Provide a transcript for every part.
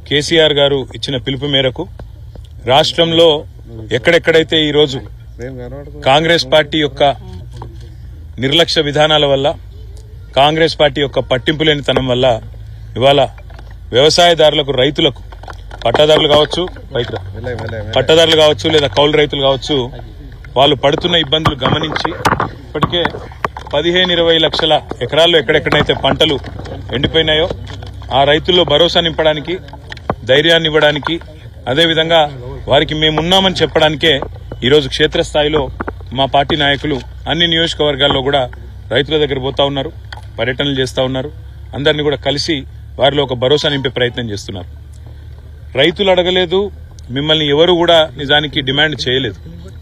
కేసీఆర్ గారు ఇచ్చిన పిలుపు మేరకు రాష్ట్రంలో ఎక్కడెక్కడైతే ఈరోజు కాంగ్రెస్ పార్టీ యొక్క నిర్లక్ష్య విధానాల వల్ల కాంగ్రెస్ పార్టీ యొక్క పట్టింపు లేనితనం వల్ల ఇవాళ వ్యవసాయదారులకు రైతులకు పట్టాదారులు కావచ్చు పైకి రా. పట్టదారులు కావచ్చు లేదా కౌలు రైతులు కావచ్చు వాళ్ళు పడుతున్న ఇబ్బందులు గమనించి ఇప్పటికే పదిహేను ఇరవై లక్షల ఎకరాల్లో ఎక్కడెక్కడైతే పంటలు ఎండిపోయినాయో ఆ రైతుల్లో భరోసా నింపడానికి ధైర్యాన్ని ఇవ్వడానికి అదేవిధంగా వారికి మేమున్నామని చెప్పడానికే ఈరోజు క్షేత్రస్థాయిలో మా పార్టీ నాయకులు అన్ని నియోజకవర్గాల్లో కూడా రైతుల దగ్గర పోతా ఉన్నారు పర్యటనలు చేస్తా ఉన్నారు అందరినీ కూడా కలిసి వారిలో ఒక భరోసా నింపే ప్రయత్నం చేస్తున్నారు రైతులు అడగలేదు మిమ్మల్ని ఎవరు కూడా నిజానికి డిమాండ్ చేయలేదు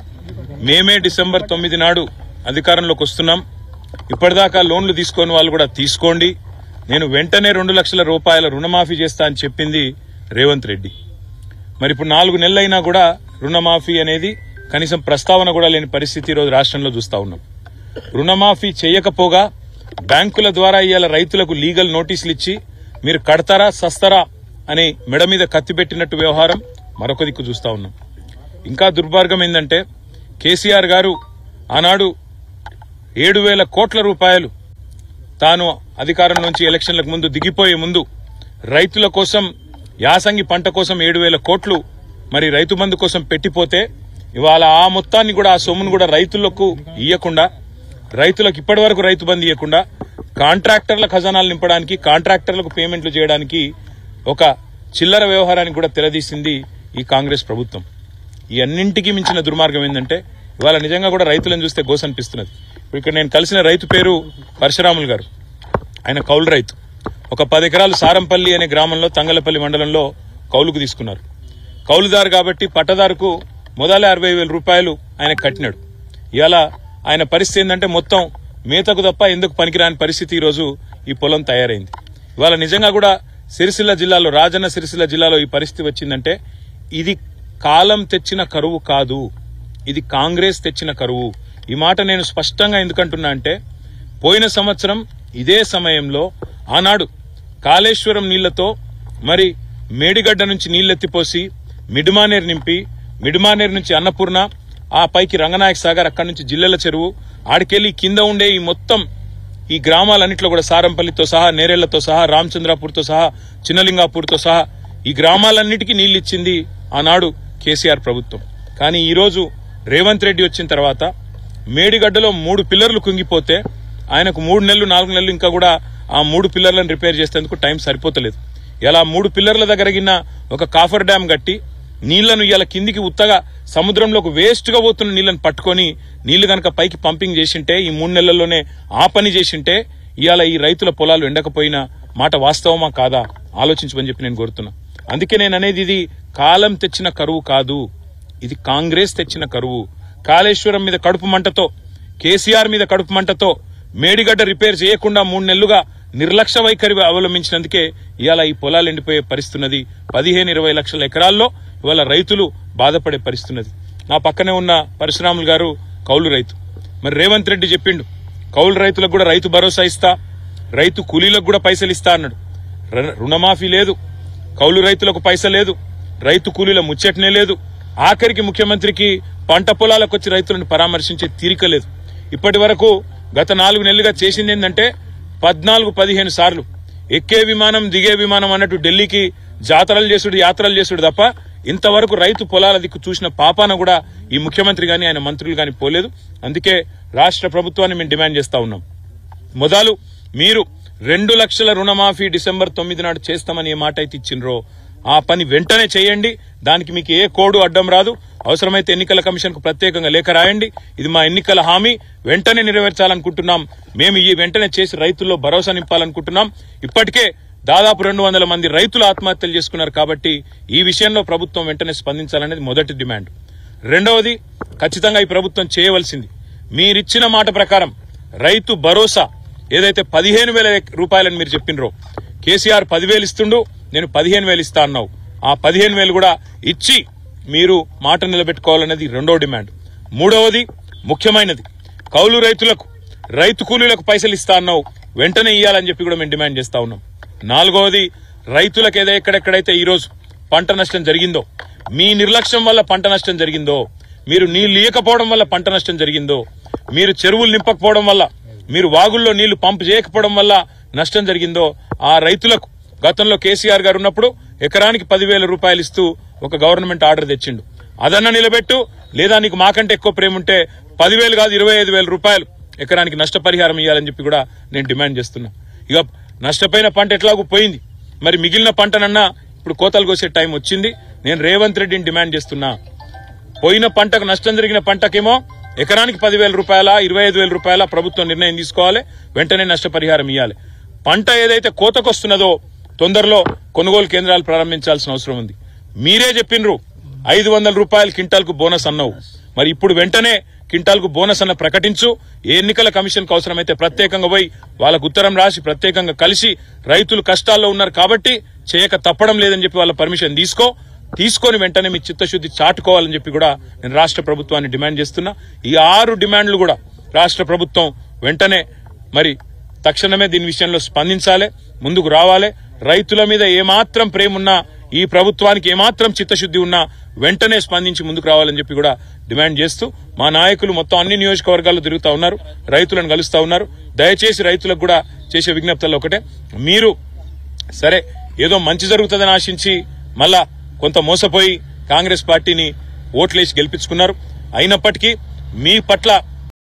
మేమే డిసెంబర్ తొమ్మిది నాడు అధికారంలోకి వస్తున్నాం ఇప్పటిదాకా లోన్లు తీసుకొని వాళ్ళు కూడా తీసుకోండి నేను వెంటనే రెండు లక్షల రూపాయల రుణమాఫీ చేస్తా అని చెప్పింది రేవంత్ రెడ్డి మరి ఇప్పుడు నాలుగు నెలలైనా కూడా రుణమాఫీ అనేది కనీసం ప్రస్తావన కూడా లేని పరిస్థితి ఈరోజు రాష్ట్రంలో చూస్తా ఉన్నాం రుణమాఫీ చేయకపోగా బ్యాంకుల ద్వారా ఇవాళ రైతులకు లీగల్ నోటీసులు ఇచ్చి మీరు కడతారా సస్తారా అని మెడ మీద కత్తి పెట్టినట్టు వ్యవహారం మరొక దిక్కు చూస్తా ఉన్నాం ఇంకా దుర్మార్గం ఏంటంటే కేసీఆర్ గారు ఆనాడు ఏడు వేల కోట్ల రూపాయలు తాను అధికారం నుంచి ఎలక్షన్లకు ముందు దిగిపోయే ముందు రైతుల కోసం యాసంగి పంట కోసం ఏడు వేల కోట్లు మరి రైతు బంధు కోసం పెట్టిపోతే ఇవాళ ఆ మొత్తాన్ని కూడా ఆ సొమ్మును కూడా రైతులకు ఇయ్యకుండా రైతులకు ఇప్పటి వరకు రైతు బంధు ఇవ్వకుండా కాంట్రాక్టర్ల ఖజానాలు నింపడానికి కాంట్రాక్టర్లకు పేమెంట్లు చేయడానికి ఒక చిల్లర వ్యవహారానికి కూడా తెరదీసింది ఈ కాంగ్రెస్ ప్రభుత్వం ఈ అన్నింటికి మించిన దుర్మార్గం ఏంటంటే ఇవాళ నిజంగా కూడా రైతులను చూస్తే గోస అనిపిస్తున్నది ఇప్పుడు ఇక్కడ నేను కలిసిన రైతు పేరు పరశురాములు గారు ఆయన కౌలు రైతు ఒక పది ఎకరాలు సారంపల్లి అనే గ్రామంలో తంగలపల్లి మండలంలో కౌలుకు తీసుకున్నారు కౌలుదారు కాబట్టి పట్టదారుకు మొదలే అరవై వేల రూపాయలు ఆయన కట్టినాడు ఇవాళ ఆయన పరిస్థితి ఏంటంటే మొత్తం మేతకు తప్ప ఎందుకు పనికిరాని పరిస్థితి ఈరోజు ఈ పొలం తయారైంది ఇవాళ నిజంగా కూడా సిరిసిల్ల జిల్లాలో రాజన్న సిరిసిల్ల జిల్లాలో ఈ పరిస్థితి వచ్చిందంటే ఇది కాలం తెచ్చిన కరువు కాదు ఇది కాంగ్రెస్ తెచ్చిన కరువు ఈ మాట నేను స్పష్టంగా ఎందుకంటున్నా అంటే పోయిన సంవత్సరం ఇదే సమయంలో ఆనాడు కాళేశ్వరం నీళ్లతో మరి మేడిగడ్డ నుంచి నీళ్లెత్తిపోసి మిడిమానేరు నింపి మిడిమానేరు నుంచి అన్నపూర్ణ ఆ పైకి రంగనాయక సాగర్ అక్కడి నుంచి జిల్లెల చెరువు ఆడికెళ్లి కింద ఉండే ఈ మొత్తం ఈ గ్రామాలన్నింటిలో కూడా సారంపల్లితో సహా నేరేళ్లతో సహా రామచంద్రాపూర్తో సహా చిన్నలింగాపూర్తో సహా ఈ గ్రామాలన్నిటికీ నీళ్లు ఇచ్చింది ఆనాడు కేసీఆర్ ప్రభుత్వం కానీ ఈ రోజు రేవంత్ రెడ్డి వచ్చిన తర్వాత మేడిగడ్డలో మూడు పిల్లర్లు కుంగిపోతే ఆయనకు మూడు నెలలు నాలుగు నెలలు ఇంకా కూడా ఆ మూడు పిల్లర్లను రిపేర్ చేసేందుకు టైం సరిపోతలేదు ఇలా మూడు పిల్లర్ల దగ్గర గిన్న ఒక కాఫర్ డ్యామ్ కట్టి నీళ్లను ఇలా కిందికి ఉత్తగా సముద్రంలోకి వేస్ట్ గా పోతున్న నీళ్లను పట్టుకొని నీళ్లు గనక పైకి పంపింగ్ చేసింటే ఈ మూడు నెలల్లోనే ఆ పని చేసింటే ఇవాళ ఈ రైతుల పొలాలు ఎండకపోయిన మాట వాస్తవమా కాదా ఆలోచించమని చెప్పి నేను కోరుతున్నా అందుకే నేను అనేది ఇది కాలం తెచ్చిన కరువు కాదు ఇది కాంగ్రెస్ తెచ్చిన కరువు కాళేశ్వరం మీద కడుపు మంటతో కేసీఆర్ మీద కడుపు మంటతో మేడిగడ్డ రిపేర్ చేయకుండా మూడు నెలలుగా నిర్లక్ష్య వైఖరి అవలంబించినందుకే ఇవాళ ఈ పొలాలు ఎండిపోయే పరిస్థితున్నది పదిహేను ఇరవై లక్షల ఎకరాల్లో ఇవాళ రైతులు బాధపడే పరిస్థితున్నది నా పక్కనే ఉన్న పరశురాములు గారు కౌలు రైతు మరి రేవంత్ రెడ్డి చెప్పిండు కౌలు రైతులకు కూడా రైతు భరోసా ఇస్తా రైతు కూలీలకు కూడా పైసలు ఇస్తా అన్నాడు ర- రుణమాఫీ లేదు కౌలు రైతులకు పైస లేదు రైతు కూలీల ముచ్చటనే లేదు ఆఖరికి ముఖ్యమంత్రికి పంట పొలాలకు వచ్చి రైతులను పరామర్శించే తీరిక లేదు ఇప్పటి వరకు గత నాలుగు నెలలుగా చేసింది ఏంటంటే పద్నాలుగు పదిహేను సార్లు ఎక్కే విమానం దిగే విమానం అన్నట్టు ఢిల్లీకి జాతరలు చేసుడు యాత్రలు చేసుడు తప్ప ఇంతవరకు రైతు పొలాల దిక్కు చూసిన పాపాన కూడా ఈ ముఖ్యమంత్రి గాని ఆయన మంత్రులు గాని పోలేదు అందుకే రాష్ట్ర ప్రభుత్వాన్ని మేము డిమాండ్ చేస్తా ఉన్నాం మొదలు మీరు రెండు లక్షల రుణమాఫీ డిసెంబర్ తొమ్మిది నాడు చేస్తామని ఏ మాట అయితే ఇచ్చిండ్రో ఆ పని వెంటనే చేయండి దానికి మీకు ఏ కోడు అడ్డం రాదు అవసరమైతే ఎన్నికల కమిషన్ కు ప్రత్యేకంగా లేఖ రాయండి ఇది మా ఎన్నికల హామీ వెంటనే నెరవేర్చాలనుకుంటున్నాం మేము ఈ వెంటనే చేసి రైతుల్లో భరోసా నింపాలనుకుంటున్నాం ఇప్పటికే దాదాపు రెండు వందల మంది రైతులు ఆత్మహత్యలు చేసుకున్నారు కాబట్టి ఈ విషయంలో ప్రభుత్వం వెంటనే స్పందించాలనేది మొదటి డిమాండ్ రెండవది ఖచ్చితంగా ఈ ప్రభుత్వం చేయవలసింది మీరిచ్చిన మాట ప్రకారం రైతు భరోసా ఏదైతే పదిహేను వేల రూపాయలని మీరు చెప్పినరో కేసీఆర్ పదివేలు ఇస్తుండు నేను పదిహేను వేలు ఇస్తా అన్నావు ఆ పదిహేను వేలు కూడా ఇచ్చి మీరు మాట నిలబెట్టుకోవాలనేది రెండో డిమాండ్ మూడవది ముఖ్యమైనది కౌలు రైతులకు రైతు కూలీలకు పైసలు ఇస్తా అన్నావు వెంటనే ఇవ్వాలని చెప్పి కూడా మేము డిమాండ్ చేస్తా ఉన్నాం నాలుగవది రైతులకు ఏదో ఎక్కడెక్కడైతే ఈ రోజు పంట నష్టం జరిగిందో మీ నిర్లక్ష్యం వల్ల పంట నష్టం జరిగిందో మీరు నీళ్లు ఇయ్యకపోవడం వల్ల పంట నష్టం జరిగిందో మీరు చెరువులు నింపకపోవడం వల్ల మీరు వాగుల్లో నీళ్లు పంపు చేయకపోవడం వల్ల నష్టం జరిగిందో ఆ రైతులకు గతంలో కేసీఆర్ గారు ఉన్నప్పుడు ఎకరానికి పదివేల రూపాయలు ఇస్తూ ఒక గవర్నమెంట్ ఆర్డర్ తెచ్చిండు అదన్న నిలబెట్టు లేదా నీకు మాకంటే ఎక్కువ ప్రేమ ఉంటే పదివేలు కాదు ఇరవై ఐదు వేల రూపాయలు ఎకరానికి నష్టపరిహారం ఇవ్వాలని చెప్పి కూడా నేను డిమాండ్ చేస్తున్నా ఇక నష్టపోయిన పంట ఎట్లాగూ పోయింది మరి మిగిలిన పంటనన్నా ఇప్పుడు కోతలు కోసే టైం వచ్చింది నేను రేవంత్ రెడ్డిని డిమాండ్ చేస్తున్నా పోయిన పంటకు నష్టం జరిగిన పంటకేమో ఎకరానికి పదివేల రూపాయల ఇరవై ఐదు వేల రూపాయల ప్రభుత్వం నిర్ణయం తీసుకోవాలి వెంటనే నష్టపరిహారం ఇవ్వాలి పంట ఏదైతే కోతకొస్తున్నదో తొందరలో కొనుగోలు కేంద్రాలు ప్రారంభించాల్సిన అవసరం ఉంది మీరే చెప్పినరు ఐదు వందల రూపాయలు క్వింటాల్కు బోనస్ అన్నావు మరి ఇప్పుడు వెంటనే క్వింటాల్కు బోనస్ అన్న ప్రకటించు ఏ ఎన్నికల కమిషన్ కు అవసరమైతే ప్రత్యేకంగా పోయి వాళ్ళకు ఉత్తరం రాసి ప్రత్యేకంగా కలిసి రైతులు కష్టాల్లో ఉన్నారు కాబట్టి చేయక తప్పడం లేదని చెప్పి వాళ్ళ పర్మిషన్ తీసుకో తీసుకొని వెంటనే మీ చిత్తశుద్ధి చాటుకోవాలని చెప్పి కూడా నేను రాష్ట్ర ప్రభుత్వాన్ని డిమాండ్ చేస్తున్నా ఈ ఆరు డిమాండ్లు కూడా రాష్ట్ర ప్రభుత్వం వెంటనే మరి తక్షణమే దీని విషయంలో స్పందించాలి ముందుకు రావాలి రైతుల మీద ఏమాత్రం ప్రేమ ఉన్నా ఈ ప్రభుత్వానికి ఏమాత్రం చిత్తశుద్ధి ఉన్నా వెంటనే స్పందించి ముందుకు రావాలని చెప్పి కూడా డిమాండ్ చేస్తూ మా నాయకులు మొత్తం అన్ని నియోజకవర్గాల్లో తిరుగుతా ఉన్నారు రైతులను కలుస్తా ఉన్నారు దయచేసి రైతులకు కూడా చేసే విజ్ఞప్తుల్లో ఒకటే మీరు సరే ఏదో మంచి జరుగుతుందని ఆశించి మళ్ళా కొంత మోసపోయి కాంగ్రెస్ పార్టీని ఓట్లేసి గెలిపించుకున్నారు అయినప్పటికీ మీ పట్ల